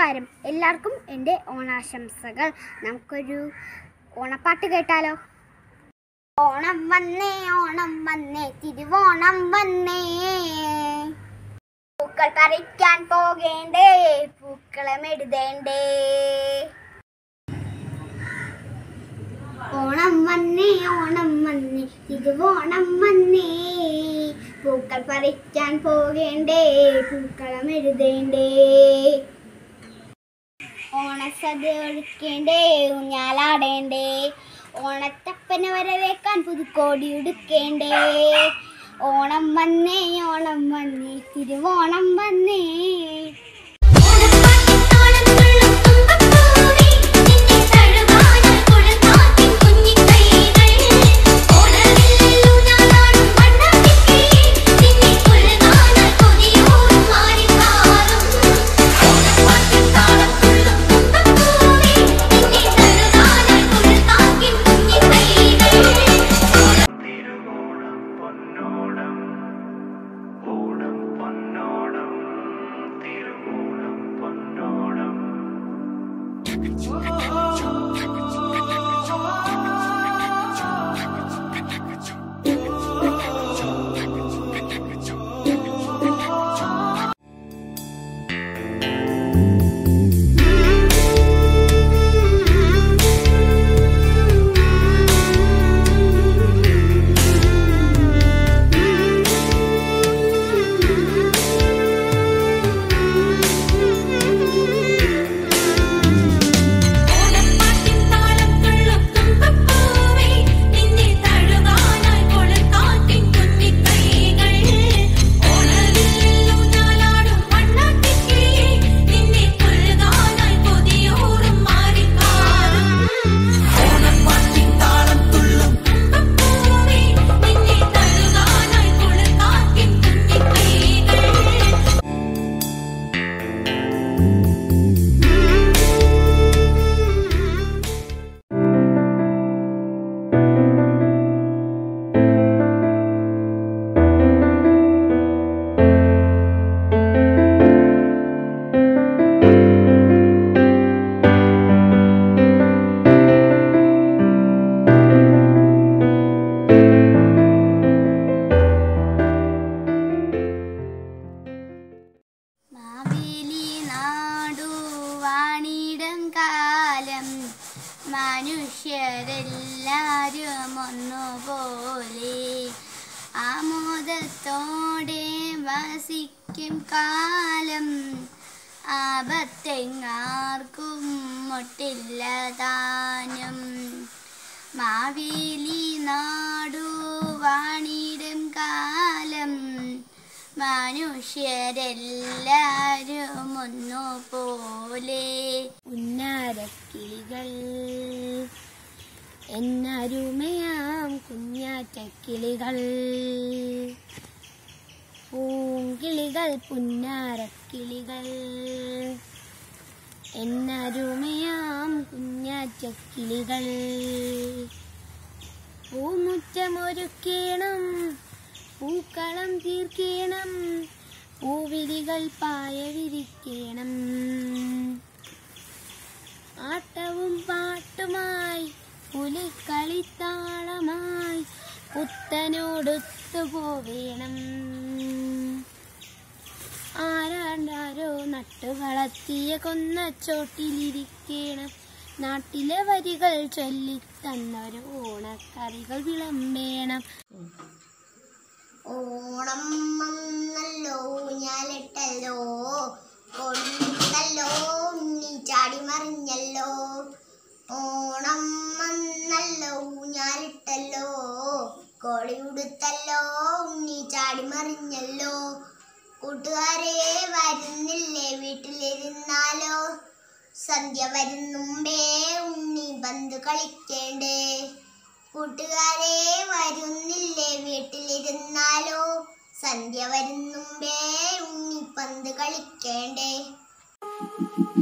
നമസ്കാരം എല്ലാവർക്കും എൻ്റെ ഓണാശംസകൾ നമുക്കൊരു ഓണപ്പാട്ട് കേട്ടാലോ ഓണം വന്നേ ഓണം വന്നേ തിരുവോണം വന്നേ പൂക്കൾ പറിക്കാൻ പോകേണ്ടേ പൂക്കളം എഴുതേണ്ടേ ഓണം വന്നേ ഓണം വന്നേ തിരുവോണം വന്നേ പൂക്കൾ പറിക്കാൻ പോകേണ്ടേ പൂക്കളം എഴുതേണ്ടേ ഓണസദ്യ ഒരുക്കേണ്ടേ ഊഞ്ഞാലാടേണ്ടേ ഓണത്തപ്പനെ വരവേക്കാൻ പുതുക്കോടി ഉടുക്കേണ്ടേ ഓണം വന്നേ ഓണം വന്നേ തിരുവോണം വന്നേ തിരുവോണം പൊന്നോണം ഓണം പൊന്നോണം തിരുവോണം പൊന്നോണം മാവേലി നാടു വാണിടം കാലം മനുഷ്യരെല്ലാരും ഒന്നുപോലെ ആമോദത്തോടെ വസിക്കും കാലം ആപത്തെങ്ങാർക്കും മുട്ടില്ല താനും മാവേലി നാടു വാണിടും കാലം മനുഷ്യരെല്ലാരും ഒന്നുപോലെ ഉന്നാരക്കിളികൾ എന്നരുമയാം കുഞ്ഞാറ്റക്കിളികൾ പൂങ്കിളികൾ പുന്നാരക്കിളികൾ എന്നരുമയാം കുഞ്ഞാറ്റക്കിളികൾ പൂമുറ്റമൊരുക്കേണം പൂക്കളം തീർക്കേണം പൂവിരികൾ പായ വിരിക്കണം ആട്ടവും പാട്ടുമായി പുലിക്കളിത്താളമായി പുത്തനോടൊത്തു പോവേണം ആരാണ്ടാരോ നട്ടു വളർത്തിയ കൊന്നച്ചോട്ടിലിരിക്കണം നാട്ടിലെ വരികൾ ചൊല്ലിത്തന്നൊരു ഓണക്കറികൾ വിളമ്പേണം ഓണം വന്നല്ലോ ഞാലിട്ടല്ലോ കൊണ്ടല്ലോ ഉണ്ണി ചാടി മറിഞ്ഞല്ലോ ഓണം വന്നല്ലോ ഞാലിട്ടല്ലോ കോളി ഉടുത്തല്ലോ ഉണ്ണി ചാടി മറിഞ്ഞല്ലോ കൂട്ടുകാരെ വരുന്നില്ലേ വീട്ടിലിരുന്നാലോ സന്ധ്യ വരുന്നുമ്പേ ഉണ്ണി പന്ത് കളിക്കേണ്ടേ കൂട്ടുകാരെ വരുന്നില്ലേ വീട്ടിലിരുന്നാലോ സന്ധ്യ വരുന്നുമ്പേ ഉണ്ണിപ്പന്ത് കളിക്കേണ്ടേ